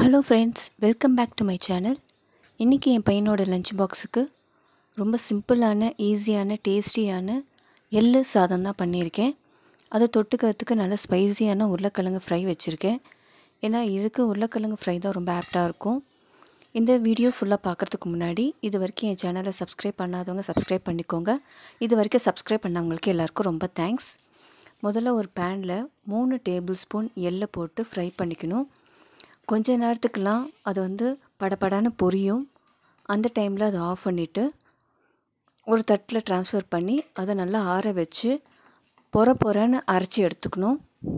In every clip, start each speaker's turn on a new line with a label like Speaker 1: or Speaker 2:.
Speaker 1: hello friends welcome back to my channel இன்றைக்கி என் பையனோட லஞ்ச் பாக்ஸுக்கு ரொம்ப சிம்பிளான ஈஸியான டேஸ்டியான எள்ளு சாதம் தான் பண்ணியிருக்கேன் அதை தொட்டுக்கிறதுக்கு நல்ல ஸ்பைசியான உருளைக்கிழங்கு ஃப்ரை வச்சுருக்கேன் ஏன்னா இதுக்கு உருளைக்கிழங்கு ஃப்ரை தான் ரொம்ப ஆப்டாக இருக்கும் இந்த வீடியோ ஃபுல்லாக பார்க்குறதுக்கு முன்னாடி இது வரைக்கும் என் சேனலை சப்ஸ்கிரைப் பண்ணாதவங்க சப்ஸ்கிரைப் பண்ணிக்கோங்க இது வரைக்கும் சப்ஸ்கிரைப் பண்ணவங்களுக்கு எல்லாருக்கும் ரொம்ப தேங்க்ஸ் முதல்ல ஒரு பேனில் மூணு டேபிள் ஸ்பூன் எள்ளை போட்டு ஃப்ரை பண்ணிக்கணும் கொஞ்ச நேரத்துக்கெலாம் அது வந்து படபடான்னு பொரியும் அந்த டைமில் அதை ஆஃப் பண்ணிவிட்டு ஒரு தட்டில் ட்ரான்ஸ்ஃபர் பண்ணி அதை நல்லா ஆற வச்சு பொற பொறன்னு அரைச்சி எடுத்துக்கணும்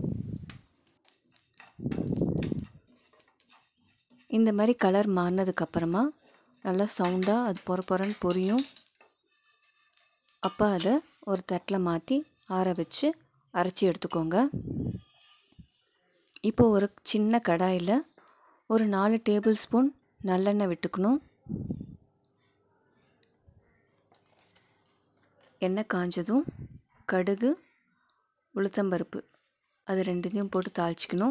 Speaker 1: இந்த மாதிரி கலர் மாறினதுக்கப்புறமா நல்லா சவுண்டாக அது பொற பொறன்னு பொரியும் அப்போ அதை ஒரு தட்டில் மாற்றி ஆற வச்சு அரைச்சி எடுத்துக்கோங்க இப்போ ஒரு சின்ன கடாயில் ஒரு நாலு டேபிள் ஸ்பூன் நல்லெண்ணெய் விட்டுக்கணும் எண்ணெய் காஞ்சதும் கடுகு உளுத்தம்பருப்பு அது ரெண்டுத்தையும் போட்டு தாளிச்சிக்கணும்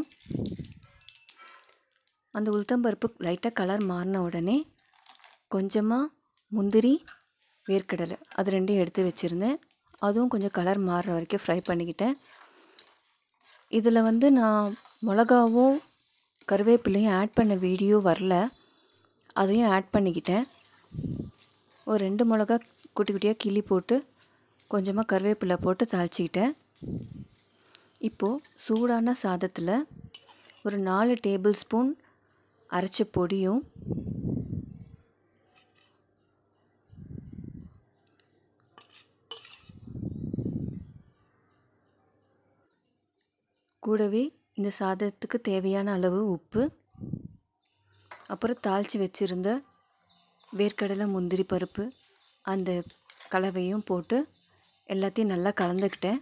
Speaker 1: அந்த உளுத்தம்பருப்பு லைட்டாக கலர் மாறின உடனே கொஞ்சமாக முந்திரி வேர்க்கடலை அது ரெண்டையும் எடுத்து வச்சுருந்தேன் அதுவும் கொஞ்சம் கலர் மாறுற வரைக்கும் ஃப்ரை பண்ணிக்கிட்டேன் இதில் வந்து நான் மிளகாவும் கருவேப்பிலையும் ஆட் பண்ண வீடியோ வரல அதையும் ஆட் பண்ணிக்கிட்டேன் ஒரு ரெண்டு மிளகா குட்டி குட்டியாக கிள்ளி போட்டு கொஞ்சமாக கருவேப்பிலை போட்டு தாளிச்சிக்கிட்டேன் இப்போது சூடான சாதத்தில் ஒரு நாலு டேபிள் ஸ்பூன் அரைச்ச பொடியும் கூடவே இந்த சாதத்துக்கு தேவையான அளவு உப்பு அப்புறம் தாளித்து வச்சுருந்த வேர்க்கடலை முந்திரி பருப்பு அந்த கலவையும் போட்டு எல்லாத்தையும் நல்லா கலந்துக்கிட்டேன்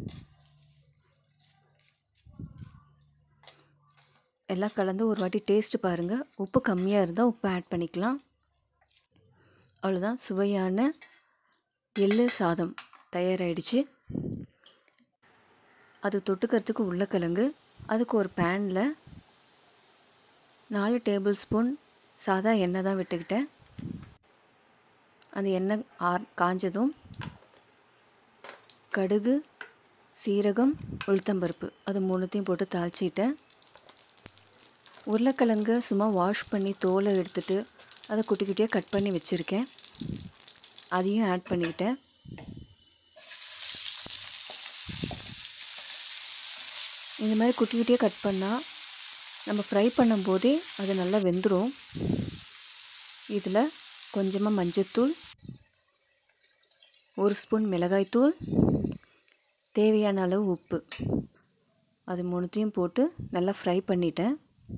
Speaker 1: எல்லாம் கலந்து ஒரு வாட்டி டேஸ்ட்டு பாருங்கள் உப்பு கம்மியாக இருந்தால் உப்பு ஆட் பண்ணிக்கலாம் அவ்வளோதான் சுவையான எள்ளு சாதம் தயாராகிடுச்சு அது தொட்டுக்கிறதுக்கு உருளைக்கிழங்கு அதுக்கு ஒரு பேனில் நாலு டேபிள் ஸ்பூன் சாதா எண்ணெய் தான் விட்டுக்கிட்டேன் அந்த எண்ணெய் ஆர் காஞ்சதும் கடுகு சீரகம் உளுத்தம்பருப்பு அது மூணுத்தையும் போட்டு தாளிச்சிட்டேன் உருளைக்கிழங்கு சும்மா வாஷ் பண்ணி தோலை எடுத்துட்டு அதை குட்டி குட்டியாக கட் பண்ணி வச்சுருக்கேன் அதையும் ஆட் பண்ணிக்கிட்டேன் இந்த மாதிரி குட்டி குட்டியாக கட் பண்ணால் நம்ம ஃப்ரை பண்ணும்போதே அது நல்லா வெந்துடும் இதில் கொஞ்சமாக மஞ்சத்தூள் ஒரு ஸ்பூன் மிளகாய்த்தூள் தேவையான அளவு உப்பு அது மூணுத்தையும் போட்டு நல்லா ஃப்ரை பண்ணிட்டேன்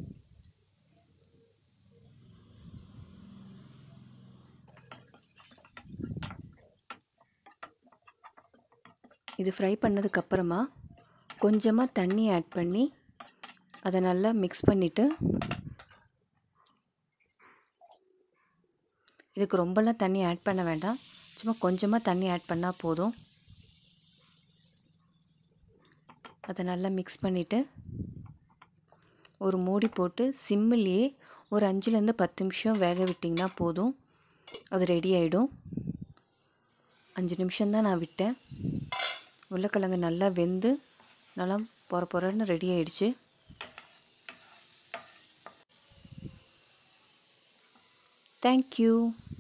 Speaker 1: இது ஃப்ரை பண்ணதுக்கப்புறமா கொஞ்சமாக தண்ணி ஆட் பண்ணி அதை நல்லா மிக்ஸ் பண்ணிவிட்டு இதுக்கு ரொம்பலாம் தண்ணி ஆட் பண்ண வேண்டாம் சும்மா கொஞ்சமாக தண்ணி ஆட் பண்ணால் போதும் அதை நல்லா மிக்ஸ் பண்ணிவிட்டு ஒரு மூடி போட்டு சிம்மிலேயே ஒரு அஞ்சுலேருந்து பத்து நிமிஷம் வேக விட்டிங்கன்னா போதும் அது ரெடி ஆகிடும் அஞ்சு நிமிஷம்தான் நான் விட்டேன் உருளைக்கிழங்கு நல்லா வெந்து நல்லா பொற பொறன்னு ரெடி ஆயிடுச்சு தேங்க்யூ